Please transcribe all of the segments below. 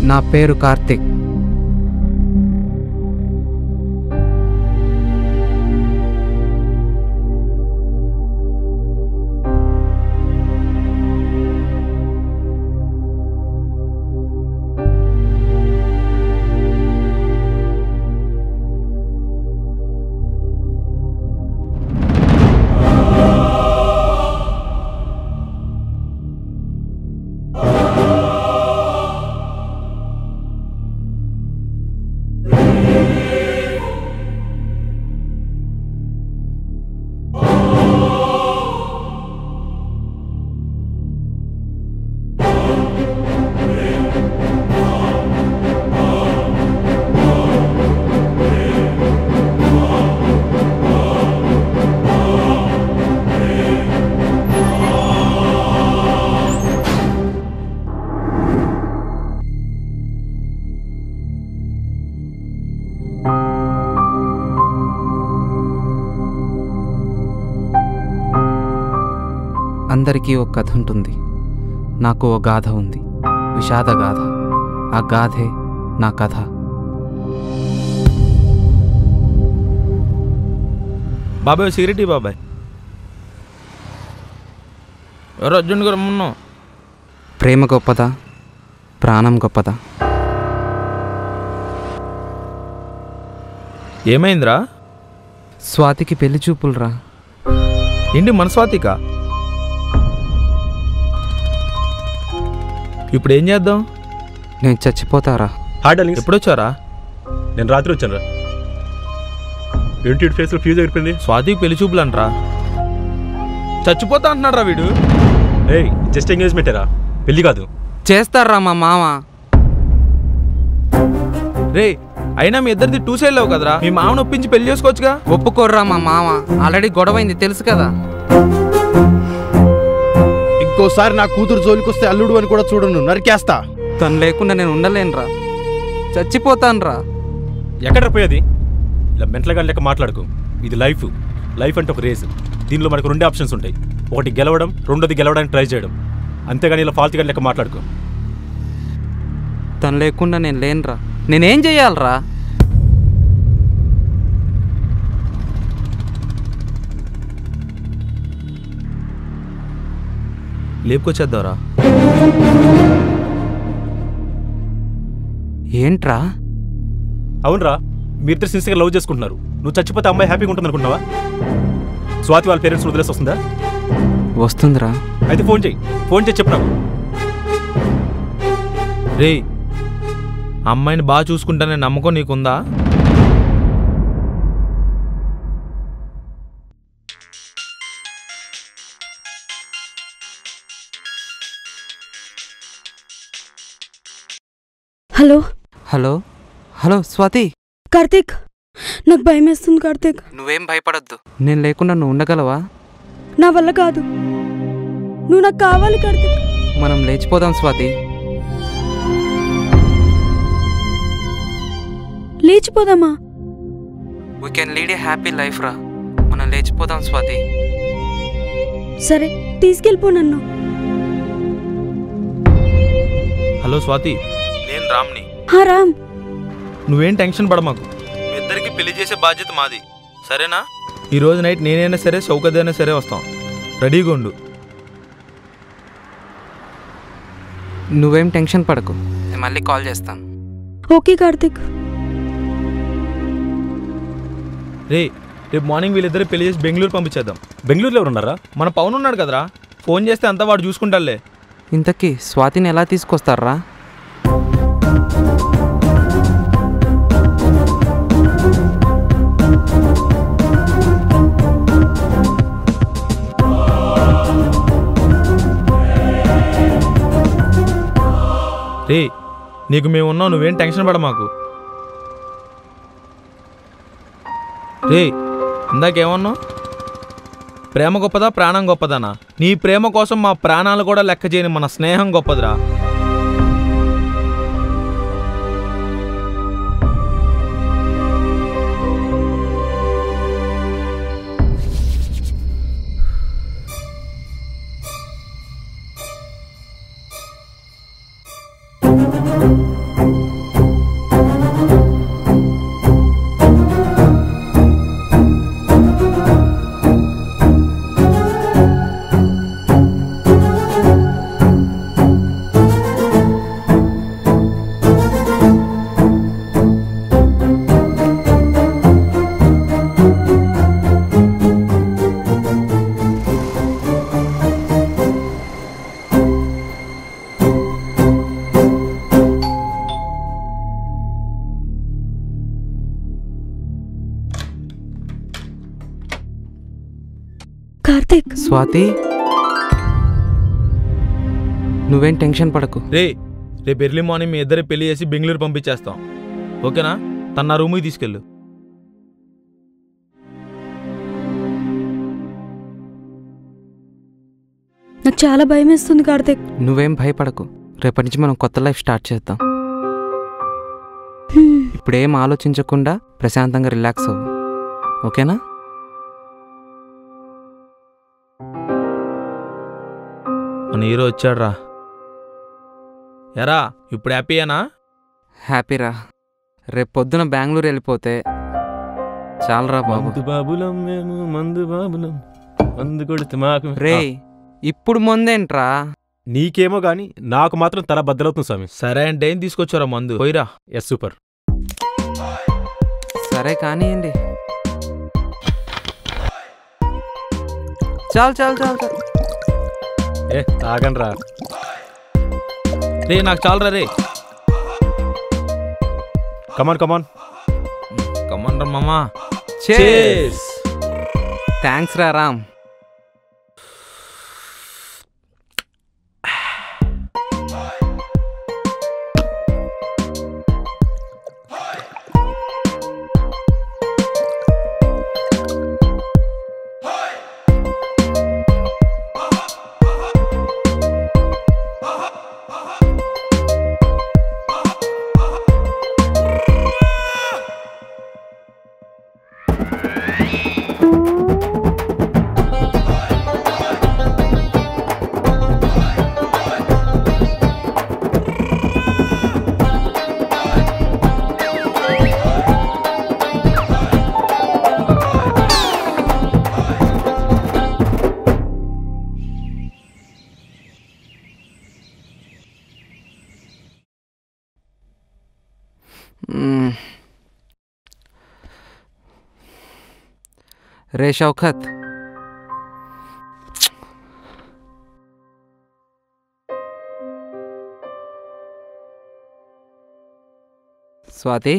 నా పేరు కార్తిక్ అందరికీ ఒక కథ ఉంటుంది నాకు ఓ గాథ ఉంది విషాద గాథ ఆ గాథే నా కథ బాబాయ్ సిగరెట్ ఇయ్యి బాబాయ్ ఎవరు అర్జున్ గారు రమ్మన్నావు ప్రేమ గొప్పదా ప్రాణం గొప్పదా ఏమైందిరా స్వాతికి పెళ్లి చూపులురా ఏంటి మనస్వాతిక ఇప్పుడు ఏం చేద్దాం నేను చచ్చిపోతారా హాయ్ డార్లింగ్స్ ఎప్పుడు వచ్చారా నేను రాత్రి వచ్చాను రా ఏంటి ఇటు ఫేస్లో ఫ్యూజ్ అయిపోయింది స్వాతికి పెళ్లి చూపులు అంటరా చచ్చిపోతా అంటున్నాడు రా వీడు ఏయ్ జస్ట్ ఎంగేజ్మెంటేరా పెళ్లి కాదు చేస్తారా మా మామ రే అయినా మీ ఇద్దరిది టూ సైడ్ లేవు కదరా మీ మామను ఒప్పించి పెళ్లి చేసుకోవచ్చుగా ఒప్పుకోర్రా మా మామ ఆల్రెడీ గొడవైంది తెలుసు కదా ఇంకోసారి నా కూతురు జోలికొస్తే అల్లుడు అని కూడా చూడను నరికేస్తా తను లేకుండా నేను ఉండలేనురా చచ్చిపోతానురా ఎక్కడ పోయేది ఇలా మెంటల్గా లెక్క మాట్లాడుకో ఇది లైఫ్ లైఫ్ అంటే ఒక రేస్ దీనిలో మనకు రెండే ఆప్షన్స్ ఉంటాయి ఒకటి గెలవడం రెండోది గెలవడానికి ట్రై చేయడం అంతేగాని ఇలా ఫాల్తుగా లెక్క మాట్లాడుకో తను లేకుండా నేను లేనురా నేనేం చెయ్యాలరా లేపుకొచ్చేద్దాంరా ఏంట్రా అవునరా మీ ఇద్దరు సిన్సియర్గా లవ్ చేసుకుంటున్నారు నువ్వు చచ్చిపోతే అమ్మాయి హ్యాపీగా ఉంటుంది అనుకున్నావా స్వాతి వాళ్ళ పేరెంట్స్ వదిలేసి వస్తుందా వస్తుందిరా అయితే ఫోన్ చేయి ఫోన్ చేసి చెప్పు నాకు రే అమ్మాయిని బాగా చూసుకుంటానే నమ్మకం నీకుందా hello hello hello Swathi Karthik నాకు భయం వేస్తుంది కార్తీక్ నువ్వేం భయపడద్దు నేను లేకుండా నువ్వు ఉండగలవా నా వల్ల కాదు నువ్వు నాకు కావాలి కార్తీక్ మనం లేచిపోదాం స్వాతి లేచిపోదామా we can lead a happy life రా మనం లేచిపోదాం స్వాతి సరే తీసుకెళ్ళిపో నన్ను హలో స్వాతి నేను రామ్ని హా రామ్ నువ్వేం టెన్షన్ పడమాకు మీ ఇద్దరికి పెళ్లి చేసే బాధ్యత మాది సరేనా ఈ రోజు నైట్ నేనైనా సరే సౌకర్య అయినా సరే వస్తాం రెడీగా ఉండు నువ్వేం టెన్షన్ పడకు నేను మళ్ళీ కాల్ చేస్తాను ఓకే కార్తీక్ రే రేపు మార్నింగ్ వీళ్ళిద్దరు పెళ్లి చేసి బెంగళూరు పంపించేద్దాం బెంగళూరులో ఎవరున్నారా మన పవన్ ఉన్నాడు కదరా ఫోన్ చేస్తే అంతా వాడు చూసుకుంటాలే ఇంతకీ స్వాతిని ఎలా తీసుకొస్తారా రే నీకు మేము ఉన్నాం నువ్వేం టెన్షన్ పడ మాకు రే ఇందాకేమన్నావు ప్రేమ గొప్పదా ప్రాణం గొప్పదనా నీ ప్రేమ కోసం మా ప్రాణాలు కూడా లెక్క చేయని మన స్నేహం గొప్పదిరా కార్తిక్ స్వాతి నువ్వేం టెన్షన్ పడకు రే రేపు ఎర్లీ మార్నింగ్ మీ ఇద్దరి పెళ్లి చేసి బెంగళూరు పంపించేస్తాం ఓకేనా తన నా రూమ్కి తీసుకెళ్ళు నాకు చాలా భయం వేస్తుంది కార్తిక్ నువ్వేం భయపడకు రేపటి నుంచి మనం కొత్త లైఫ్ స్టార్ట్ చేద్దాం హ్మ్. ఇప్పుడేం ఆలోచించకుండా ప్రశాంతంగా రిలాక్స్ అవ్వు ఓకేనా మన హీరో వచ్చాడ్రా ఎరా ఇప్పుడు హ్యాపీయేనా హ్యాపీరా రేపు పొద్దున బెంగళూరు వెళ్ళిపోతే చాలరా బాబు మందు బాబులం మేము మందు బాబులం మందు కొడితే మాకు రే ఆ, ఇప్పుడు ముందేంట్రా నీకేమో గాని నాకు మాత్రం తల బద్దలవుతుంది స్వామి సరే అంటే ఏం తీసుకొచ్చారా మందు పోయిరా ఎస్ సూపర్ సరే కానివ్వండి చాలు చాలు చాలు చాలు ఏ తాగండి రా రే నాకు చాలరా రే కమాన్ కమాన్ కమండ్రా మామా చేస్ థ్యాంక్స్ రా రామ్ మ్మ్. రే షౌఖత్ స్వాతి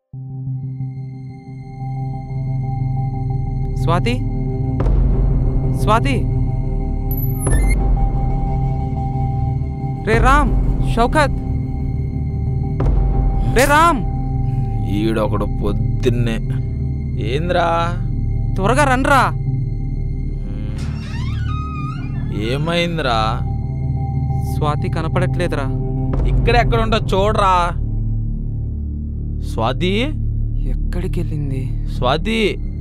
స్వాతి స్వాతి రే రామ్ షౌకత్ రే రామ్ ఈడొకడు పొద్దున్నే ఏంద్రా త్వరగా రండ్రా ఏమైందిరా స్వాతి కనపడట్లేదురా ఇక్కడ ఎక్కడ ఉంటా చూడరా స్వాతి ఎక్కడికి వెళ్ళింది స్వాతి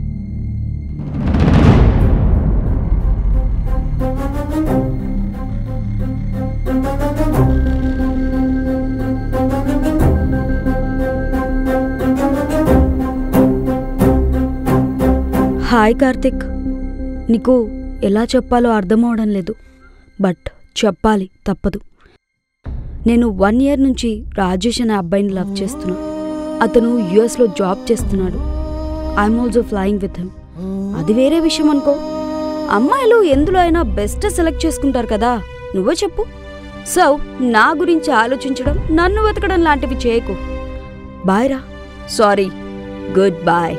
హాయ్ కార్తిక్ నీకు ఎలా చెప్పాలో అర్థం అవడం లేదు బట్ చెప్పాలి తప్పదు నేను వన్ ఇయర్ నుంచి రాజేష్ అనే అబ్బాయిని లవ్ చేస్తున్నా అతను యుఎస్లో జాబ్ చేస్తున్నాడు I'm also flying with him అది వేరే విషయం అనుకో అమ్మాయిలు ఎందులో అయినా బెస్ట్ సెలెక్ట్ చేసుకుంటారు కదా నువ్వే చెప్పు సో నా గురించి ఆలోచించడం నన్ను వెతకడం లాంటివి చేయకు బాయ్ రా సారీ గుడ్ బాయ్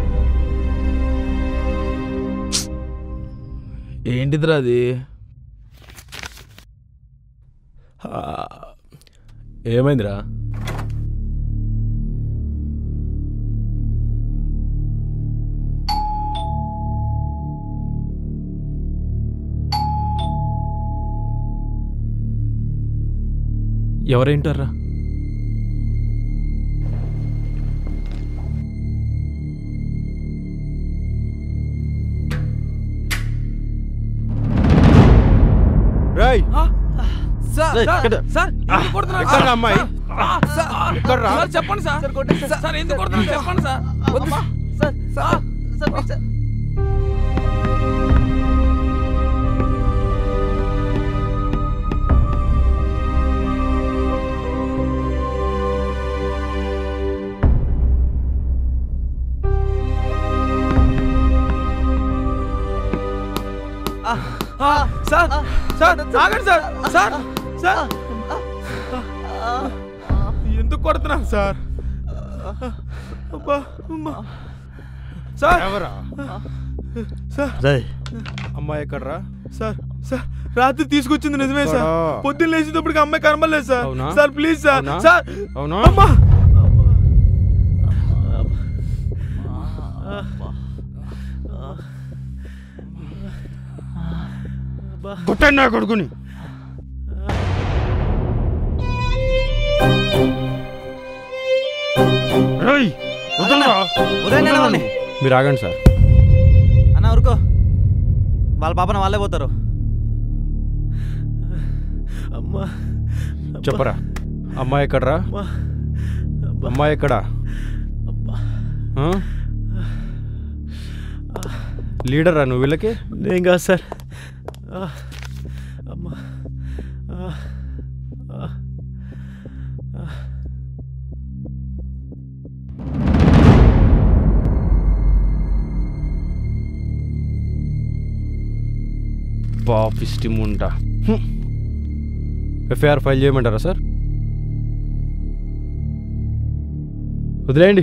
ఏంటిదిరా అది ఆ, ఏమైందిరా ఎవరేంటారా రేయ్ సార్ రేయ్, సార్, ఇక్కడ. సార్ ఎందుకు కొడుతున్నారు? ఎక్కడ్రా అమ్మాయి? సార్, సార్, ఎక్కడ్రా? సార్, చెప్పండి సార్ సార్, సార్ ఎందుకు కొడుతున్నారు చెప్పండి సార్ వద్దు sir sir sir sir sir ఆగండి సార్ సార్ సార్ ఎందుకు కొడుతున్నారు సార్ అబ్బా అమ్మా సార్ ఎవరా సార్ రేయ్ అమ్మాయి ఎక్కడరా సార్ సార్ రాత్రి తీసుకొచ్చింది నిజమే సార్ ఎక్కడా? పొద్దున్న లేచేటప్పటికి అమ్మాయి కనబడలేదు సార్ అవునా? సార్ ప్లీజ్ సార్ అవునా? సార్ అవునా అమ్మా కొట్టండి నా కొడుకుని రేయ్, వదలరా. ఉదయం నేను వాళ్ళని. మీరు ఆగండి సార్ అన్న ఊరుకో వాళ్ళ పాపన వాళ్ళే పోతారు అమ్మా చెప్పరా అమ్మాయి ఎక్కడరా అమ్మా అమ్మాయి ఎక్కడా ఆ? లీడరా నువ్వు వీళ్ళకి నేను కాదు సార్ ఆ, అమ్మా ఆ, ఆ, ఆ. పాపిస్టి ముండా ఎఫ్ఐఆర్ ఫైల్ చేయమంటారా సార్ వదిలేయండి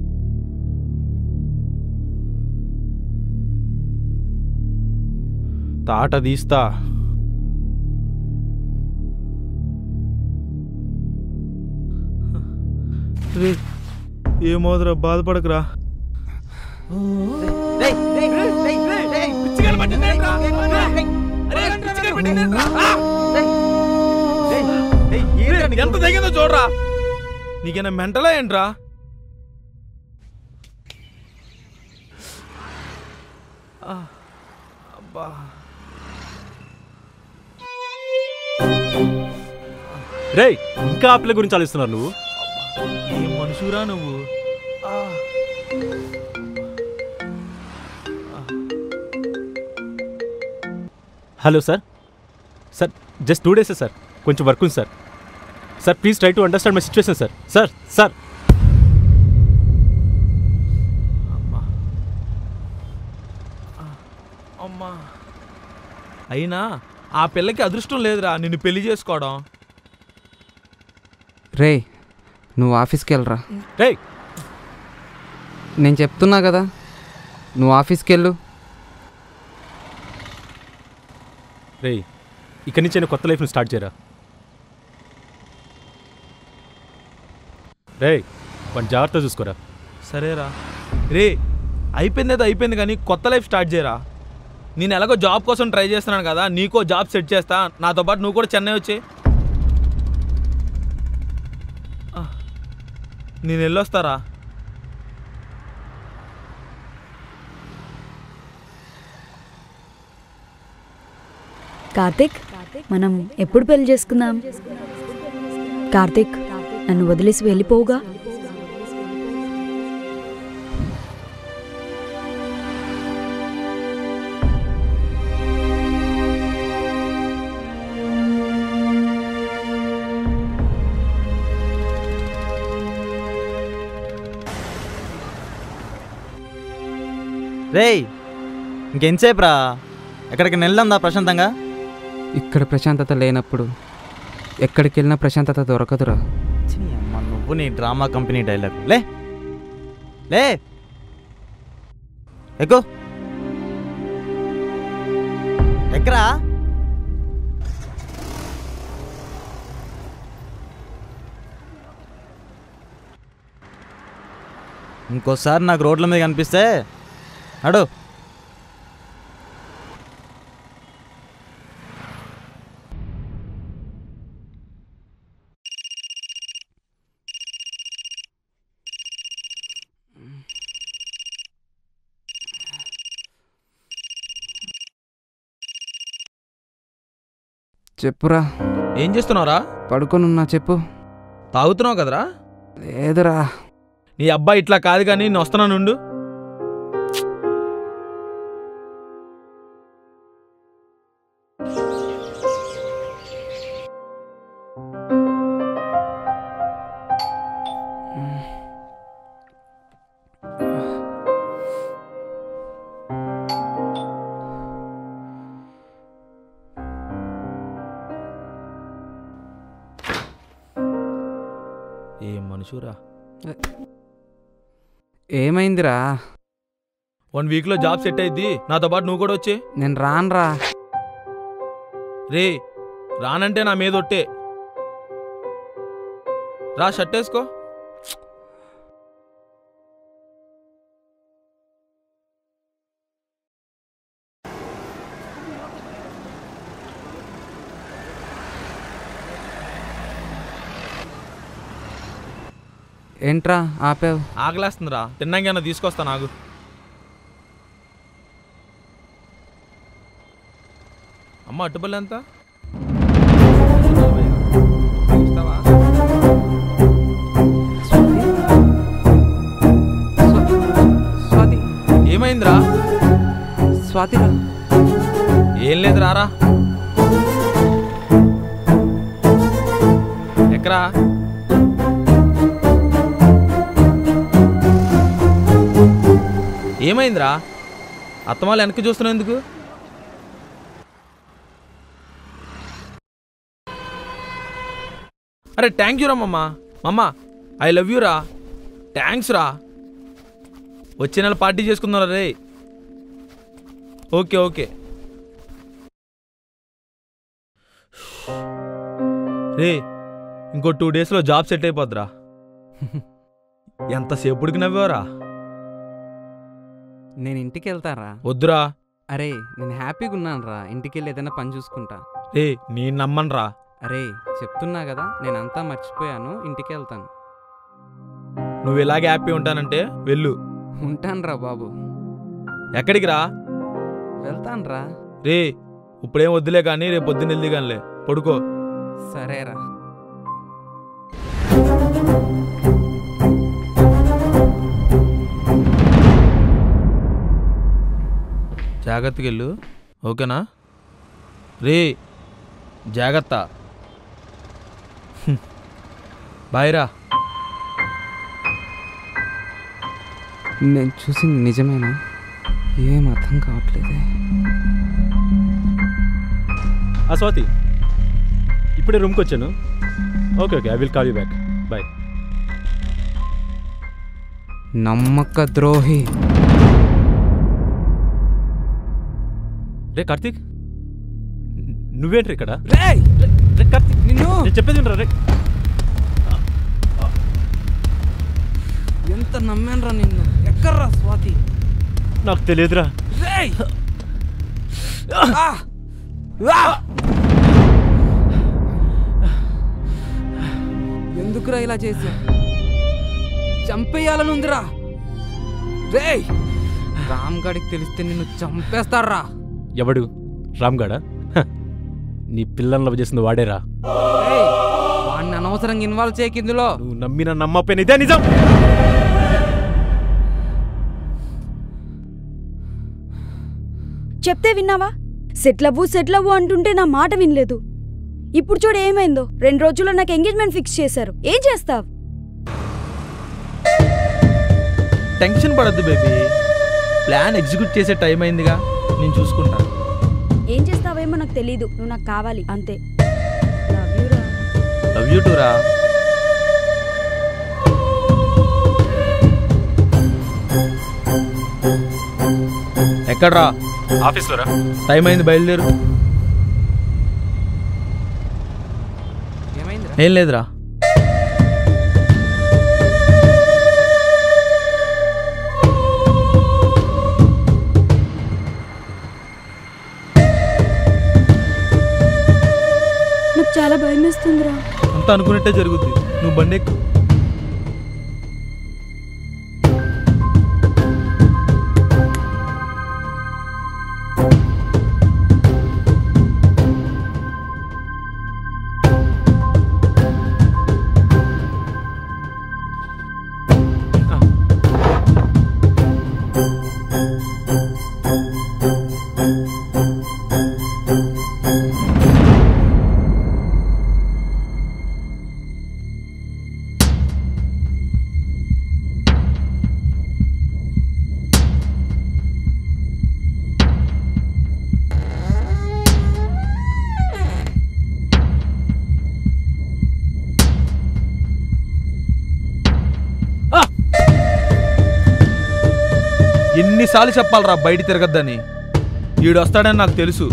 తాట తీస్తా రే ఏమోదరా బాధపడకురా ఎంత తగ్గిందో చూడరా నీకేనా మెంటలా ఏంట్రా ఆ, అబ్బా రేయ్ ఇంకా ఆ పిల్ల గురించి ఆలోచిస్తున్నారు నువ్వు ఏం మనుషురా నువ్వు ఆ, hello sir sir just two days sir కొంచెం వర్క్ ఉంది sir sir please try to understand my situation sir sir sir అమ్మా ఆ, అమ్మా అయినా ఆ పిల్లకి అదృష్టం లేదురా నిన్ను పెళ్లి చేసుకోవడం రే నువ్వు ఆఫీస్కి వెళ్ళరా రేయ్ నేను చెప్తున్నా కదా నువ్వు ఆఫీస్కి వెళ్ళు రేయ్ ఇక్కడి నుంచి నేను కొత్త లైఫ్ని స్టార్ట్ చేయరా రేయ్ వాడిని జాగ్రత్త చూసుకోరా సరేరా రే అయిపోయింది ఏదో అయిపోయింది కానీ కొత్త లైఫ్ స్టార్ట్ చేయరా నేను ఎలాగో జాబ్ కోసం ట్రై చేస్తున్నాను కదా నీకో జాబ్ సెట్ చేస్తా నాతో పాటు నువ్వు కూడా చెన్నై వచ్చే నేను వెళ్ళొస్తారా కార్తిక్ మనం ఎప్పుడు పెళ్లి చేసుకుందాం కార్తిక్ నన్ను వదిలేసి వెళ్ళిపోవుగా రేయ్ ఇంకెంతసేపు రా ఎక్కడికి వెళ్దాందా ప్రశాంతంగా ఇక్కడ ప్రశాంతత లేనప్పుడు ఎక్కడికి వెళ్ళినా ప్రశాంతత దొరకదురా ఛీ, అమ్మ, నువ్వు నీ డ్రామా కంపెనీ డైలాగ్ లే లే ఎక్కు ఎక్కరా ఇంకోసారి నాకు రోడ్ల మీద కనిపిస్తే అడు చెప్పురా ఏం చేస్తున్నావురా పడుకొనున్నా చెప్పు తాగుతున్నావు కదరా లేదురా నీ అబ్బాయి ఇట్లా కాదు కానీ నేను వస్తున్నాను ఉండు ఏ మనుషురా ఏమైందిరా వన్ వీక్లో జాబ్ సెట్ అయింది నాతో పాటు నువ్వు కూడా వచ్చే నేను రానురా రే రానంటే నా మీద ఒట్టే రా షర్ట్ వేసుకో ఏంట్రా ఆపావు ఆకలేస్తుందిరా తిన్నాకేనా తీసుకొస్తా నాకు అమ్మ అట్టుపల్లి ఎంత ఇస్తావా? స్వాతి ఏమైందిరా స్వాతిరా ఏం లేదు రారా ఎక్కరా ఏమైందిరా అత్తమాలు వెనక్కి చూస్తున్నావు ఎందుకు అరే థ్యాంక్ యూ రా మమ్మ మమ్మ ఐ లవ్ యూ రా థ్యాంక్స్ రా వచ్చే నెల పార్టీ చేసుకుందాం రే ఓకే ఓకే రే ఇంకో టూ డేస్లో జాబ్ సెట్ అయిపోద్దిరా ఎంతసేపుడికి నవ్వారా నేను ఇంటికి వెళ్తారా వద్దురా అరే నేను హ్యాపీగా ఉన్నాను రా ఇంటికి వెళ్ళి ఏదైనా పని చూసుకుంటా రే నేను నమ్మనురా అరే చెప్తున్నా కదా నేను అంతా మర్చిపోయాను ఇంటికి వెళ్తాను నువ్వు ఇలాగే హ్యాపీ ఉంటానంటే వెళ్ళు ఉంటాను రా బాబు ఎక్కడికి రా వెళ్తాను రా రే ఇప్పుడేం వద్దులే కానీ రేపు పొద్దున్న వెళ్ళి కానిలే పడుకో సరేరా జాగ్రత్తగా వెళ్ళు ఓకేనా రే జాగ్రత్త హ్మ్. బాయ్ రా నేను చూసింది నిజమేనా ఏం అర్థం కావట్లేదే ఆ స్వాతి ఇప్పుడే రూమ్కి వచ్చాను okay okay I will call you back bye నమ్మక ద్రోహి రే కార్తీక్ ను- నువ్వేంట్రా ఇక్కడ రేయ్! రే, రే కార్తీక్ నిన్ను నేను చెప్పేది వినరా రే ఎంత నమ్మానురా నిన్ను ఎక్కడ్రా స్వాతి నాకు తెలియదురా రేయ్! ఆ! ఆ! ఎందుకురా ఇలా చేసా చంపేయాలనుందిరా రేయ్ రామ్ గడికి తెలిస్తే నిన్ను చంపేస్తారా ఎవడు రామ్గాడా హ, నీ పిల్లల్ని లవ్ చేసింది వాడేరా రేయ్ వాడిని అనవసరంగా ఇన్వాల్వ్ చేయకి ఇందులో నువ్వు నమ్మిన నమ్మపోయిన ఇదే నిజం చెప్తే విన్నావా సెట్లవ్వు సెట్లవ్వు అంటుంటే నా మాట వినలేదు ఇప్పుడు చూడు ఏమైందో రెండు రోజుల్లో నాకు ఎంగేజ్మెంట్ ఫిక్స్ చేశారు ఏం చేస్తావ్ టెన్షన్ పడద్దు బేబీ ప్లాన్ ఎగ్జిక్యూట్ చేసే టైం అయిందిగా నేను చూసుకుంటా ఏం చేస్తావేమో నాకు తెలీదు నువ్వు నాకు కావాలి అంతే Love you రా. లవ్ యూ టూ రా ఎక్కడ్రా ఆఫీస్లో రా టైం అయింది బయలుదేరు ఏమైందిరా ఏం లేదురా నాకు చాలా భయం వేస్తుందిరా అంతా అనుకున్నట్టే జరుగుద్ది నువ్వు బండి ఎక్కు ఎన్నిసార్లు చెప్పాలరా బయట తిరగద్దని ఈడు వస్తాడని నాకు తెలుసు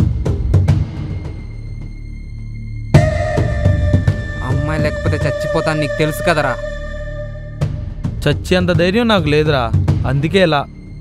అమ్మాయి లేకపోతే చచ్చిపోతాను నీకు తెలుసు కదరా చచ్చేంత ధైర్యం నాకు లేదురా అందుకే ఇలా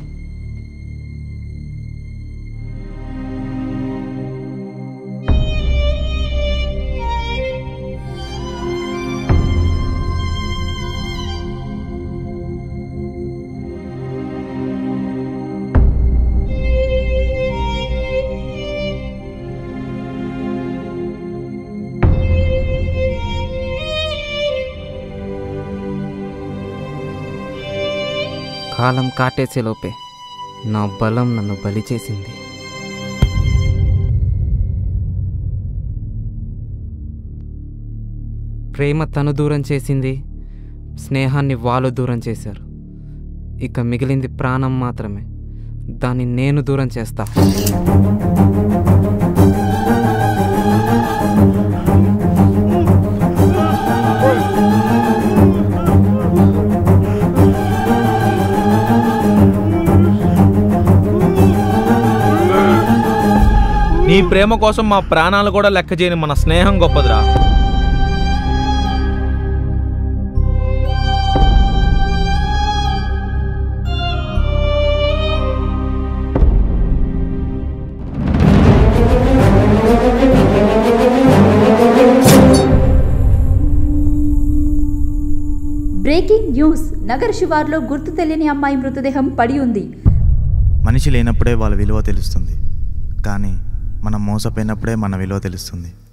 కాలం కాటేసే లోపే నా బలం నన్ను బలి చేసింది ప్రేమ తను దూరం చేసింది స్నేహాన్ని వాళ్ళు దూరం చేశారు ఇక మిగిలింది ప్రాణం మాత్రమే దాన్ని నేను దూరం చేస్తా నీ ప్రేమ కోసం మా ప్రాణాలు కూడా లెక్క చేయని మన స్నేహం గొప్పదిరా బ్రేకింగ్ న్యూస్ నగర శివార్లో గుర్తు తెలియని అమ్మాయి మృతదేహం పడి ఉంది మనిషి లేనప్పుడే వాళ్ళ విలువ తెలుస్తుంది కానీ మనం మోసపోయినప్పుడే మన విలువ తెలుస్తుంది